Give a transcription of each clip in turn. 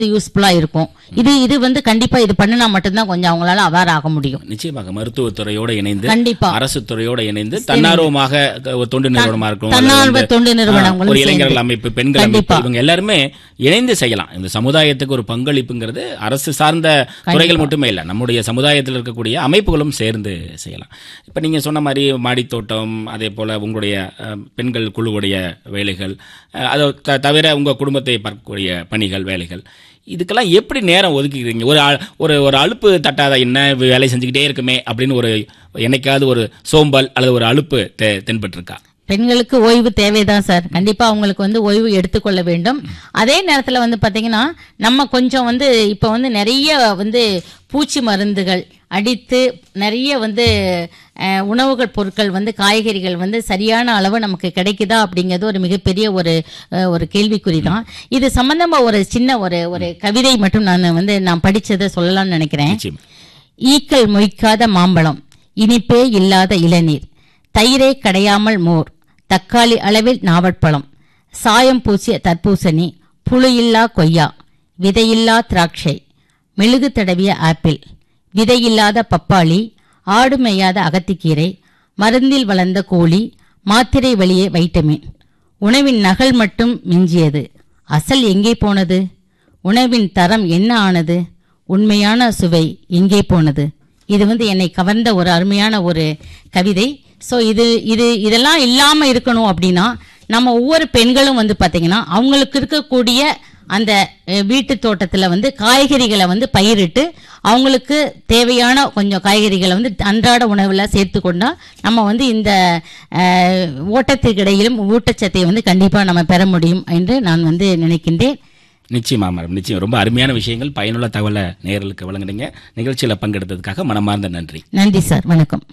யூஸ்ஃபுல்லா இருக்கும் இது இது வந்து கண்டிப்பா இது பண்ணினா மட்டும்தான் கொஞ்சம் அவங்களால அவேர் ஆக முடியும் நிச்சயமாக மருத்துவத்துறையோட இணைந்து கண்டிப்பா அரசு துறையோட இணைந்து தன்னார்வமாக ஒரு தொண்டு நிறுவனமா இருக்கும் அல்லது தன்னார்வ வந்து, தொண்டு நிறுவனங்களும் ஆ, ஒரு இளைஞர்கள் சேர்ந்து. அமைப்பு பெண்கள் அமைப்பு கண்டிப்பா. இவங்க எல்லாருமே இணைந்து செய்யலாம் இந்த சமுதாயத்துக்கு ஒரு பங்களிப்புங்கிறது அரசு சார்ந்த துறைகள் மட்டுமே இல்லை நம்முடைய சமுதாயத்தில் இருக்கக்கூடிய அமைப்புகளும் சேர்ந்து செய்யலாம் இப்ப நீங்க சொன்ன மாதிரி மாடித்தோட்டம் அதே போல உங்களுடைய அஹ், பெண்கள் குழுவுடைய வேலைகள் அஹ், அதை த- தவிர உங்க குடும்பத்தை பார்க்கக்கூடிய பணிகள் வேலைகள் இதுக்கெல்லாம் எப்படி நேரம் ஒதுக்கிக்கிறீங்க ஒரு ஆ- ஒரு ஒரு அலுப்பு தட்டாத என்ன வேலை செஞ்சுக்கிட்டே இருக்குமே அப்படின்னு ஒரு என்னைக்காவது ஒரு சோம்பல் அல்லது ஒரு அலுப்பு தெ- தென்பட்டிருக்கா பெண்களுக்கு ஓய்வு தேவைதான் சார் கண்டிப்பா அவங்களுக்கு வந்து ஓய்வு எடுத்துக்கொள்ள வேண்டும் அதே நேரத்துல வந்து பாத்தீங்கன்னா நம்ம கொஞ்சம் வந்து இப்ப வந்து நிறைய வந்து பூச்சி மருந்துகள் அடித்து நிறைய வந்து அஹ், உணவுகள் பொருட்கள் வந்து காய்கறிகள் வந்து சரியான அளவு நமக்கு கிடைக்குதா அப்படிங்கிறது ஒரு மிகப்பெரிய ஒரு அஹ், ஒரு கேள்விக்குறி தான் இது சம்பந்தமா ஒரு சின்ன ஒரு ஒரு கவிதை மட்டும் நான் வந்து நான் படிச்சதை சொல்லலாம்னு நினைக்கிறேன் நிச்சயம் ஈக்கள் மொய்க்காத மாம்பழம் இனிப்பே இல்லாத இளநீர் தயிரே கடையாமல் மோர் தக்காளி அளவில் நாவற்பழம் சாயம் பூசிய தர்பூசணி புளியில்லா கொய்யா விதையில்லா திராட்சை மெழுகு தடவிய ஆப்பிள் விதையில்லாத பப்பாளி ஆடு மேயாத அகத்திக்கீரை மருந்தில் வளர்ந்த கோழி மாத்திரை வழியே வைட்டமின் உணவின் நகல் மட்டும் மிஞ்சியது அசல் எங்கே போனது உணவின் தரம் என்ன ஆனது உண்மையான சுவை எங்கே போனது இது வந்து என்னை கவர்ந்த ஒரு அருமையான ஒரு கவிதை ஸோ இது இது இதெல்லாம் இல்லாம இருக்கணும் அப்படின்னா நம்ம ஒவ்வொரு பெண்களும் வந்து பாத்தீங்கன்னா அவங்களுக்கு இருக்கக்கூடிய அந்த அஹ், வீட்டு தோட்டத்துல வந்து காய்கறிகளை வந்து பயிரிட்டு அவங்களுக்கு தேவையான கொஞ்சம் காய்கறிகளை வந்து அன்றாட உணவுல சேர்த்து கொண்டா நம்ம வந்து இந்த அஹ், ஓட்டத்திற்கிடையிலும் ஊட்டச்சத்தை வந்து கண்டிப்பா நம்ம பெற முடியும் என்று நான் வந்து நினைக்கின்றேன் நிச்சயமா மேடம் நிச்சயம் ரொம்ப அருமையான விஷயங்கள் பயனுள்ள தகவலை நேயர்களுக்கு வழங்குனீங்க நிகழ்ச்சியில பங்கெடுத்ததுக்காக மனமார்ந்த நன்றி நன்றி சார் வணக்கம்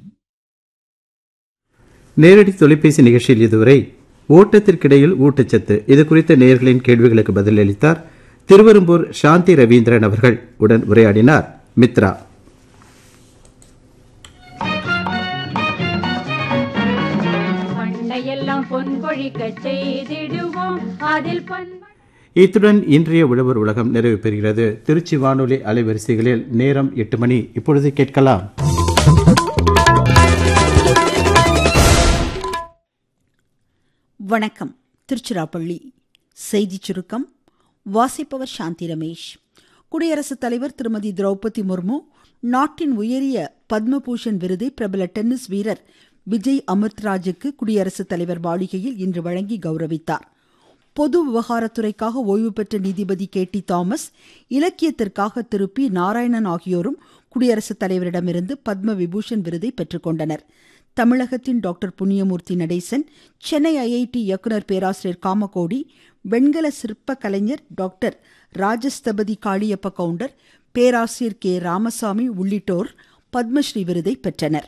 நேரடி தொலைபேசி நிகழ்ச்சியில் இதுவரை ஓட்டத்திற்கிடையில் ஊட்டச்சத்து இது குறித்த நேயர்களின் கேள்விகளுக்கு பதிலளித்தார் திருவெரும்பூர் சாந்தி ரவீந்திரன் அவர்கள் உடன் உரையாடினார் மித்ரா பண்டையெல்லாம் பொன் பொழிக்க செய்திடுவோம் அதில் பண்பு இத்துடன் இன்றைய உழவர் உலகம் நிறைவு பெறுகிறது திருச்சி வானொலி அலைவரிசைகளில் நேரம் எட்டு மணி இப்பொழுது கேட்கலாம் வணக்கம் திருச்சிராப்பள்ளி செய்திச் சுருக்கம் வாசிப்பவர் சாந்தி ரமேஷ் குடியரசுத் தலைவர் திருமதி திரௌபதி முர்மு நாட்டின் உயரிய பத்மபூஷன் விருதை பிரபல டென்னிஸ் வீரர் விஜய் அமிர்த்ராஜுக்கு குடியரசுத் தலைவர் மாளிகையில் இன்று வழங்கி கௌரவித்தார் பொது விவகாரத்துறைக்காக ஓய்வு பெற்ற நீதிபதி கே டி தாமஸ் இலக்கியத்திற்காக திரு பி நாராயணன் ஆகியோரும் குடியரசுத் தலைவரிடமிருந்து பத்ம விபூஷன் விருதை பெற்றுக்கொண்டனர் தமிழகத்தின் டாக்டர் புண்ணியமூர்த்தி நடேசன் சென்னை ஐஐடி இயக்குனர் பேராசிரியர் காமகோடி வெண்கல சிற்ப கலைஞர் டாக்டர் ராஜஸ்தபதி காளியப்ப கவுண்டர் பேராசிரியர் கே ராமசாமி உள்ளிட்டோர் பத்மஸ்ரீ விருதை பெற்றனர்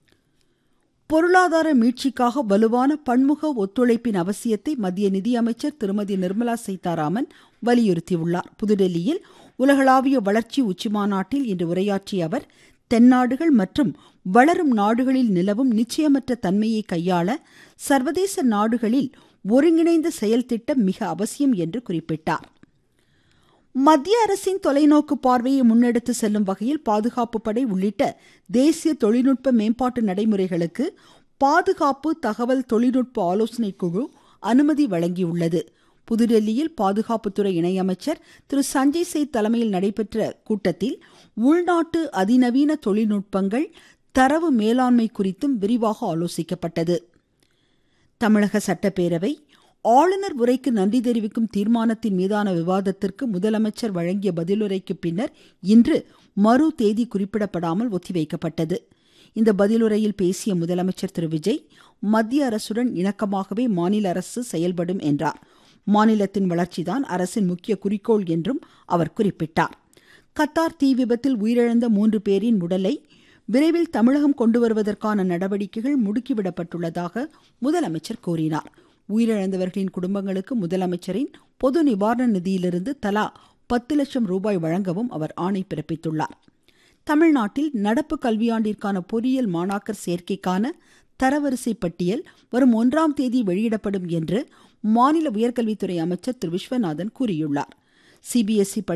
பொருளாதார மீட்சிக்காக வலுவான பன்முக ஒத்துழைப்பின் அவசியத்தை மத்திய நிதியமைச்சர் திருமதி நிர்மலா சீதாராமன் வலியுறுத்தியுள்ளார் புதுடெல்லியில் உலகளாவிய வளர்ச்சி உச்சிமாநாட்டில் இன்று உரையாற்றிய அவர் தென்னாடுகள் மற்றும் வளரும் நாடுகளில் நிலவும் நிச்சயமற்ற தன்மையை கையாள சர்வதேச நாடுகளில் ஒருங்கிணைந்த செயல் திட்டம் மிக அவசியம் என்று குறிப்பிட்டார் மத்திய அரசின் தொலைநோக்கு பார்வையை முன்னெடுத்து செல்லும் வகையில் பாதுகாப்பு படை உள்ளிட்ட தேசிய தொழில்நுட்ப மேம்பாட்டு நடைமுறைகளுக்கு பாதுகாப்பு தகவல் தொழில்நுட்ப ஆலோசனை குழு அனுமதி வழங்கியுள்ளது புதுடெல்லியில் பாதுகாப்புத்துறை இணையமைச்சர் திரு சஞ்சய் சேத் தலைமையில் நடைபெற்ற கூட்டத்தில் உள்நாட்டு அதிநவீன தொழில்நுட்பங்கள் தரவு மேலாண்மை குறித்தும் விரிவாக ஆலோசிக்கப்பட்டது தமிழக சட்டப்பேரவை ஆளுநர் உரைக்கு நன்றி தெரிவிக்கும் தீர்மானத்தின் மீதான விவாதத்திற்கு முதலமைச்சர் வழங்கிய பதிலுரைக்கு பின்னர் இன்று மறு தேதி குறிப்பிடப்படாமல் ஒத்திவைக்கப்பட்டது இந்த பதிலுரையில் பேசிய முதலமைச்சர் திரு விஜய் மத்திய அரசுடன் இணக்கமாகவே மாநில அரசு செயல்படும் என்றார் மாநிலத்தின் வளர்ச்சிதான் அரசின் முக்கிய குறிக்கோள் என்றும் அவர் குறிப்பிட்டார் கத்தார் தீ விபத்தில் உயிரிழந்த மூன்று பேரின் உடலை விரைவில் தமிழகம் கொண்டு வருவதற்கான நடவடிக்கைகள் முடுக்கிவிடப்பட்டுள்ளதாக முதலமைச்சர் கூறினார் உயிரிழந்தவர்களின் குடும்பங்களுக்கு முதலமைச்சரின் பொது நிவாரண நிதியிலிருந்து தலா பத்து லட்சம் ரூபாய் வழங்கவும் அவர் ஆணை பிறப்பித்துள்ளார் தமிழ்நாட்டில் நடப்பு கல்வியாண்டிற்கான பொறியியல் மாணாக்கர் சேர்க்கைக்கான தரவரிசை பட்டியல் வரும் ஒன்றாம் தேதி வெளியிடப்படும் என்று மாநில உயர்கல்வித்துறை அமைச்சர் திரு விஸ்வநாதன் கூறியுள்ளார் சிபிஎஸ்இ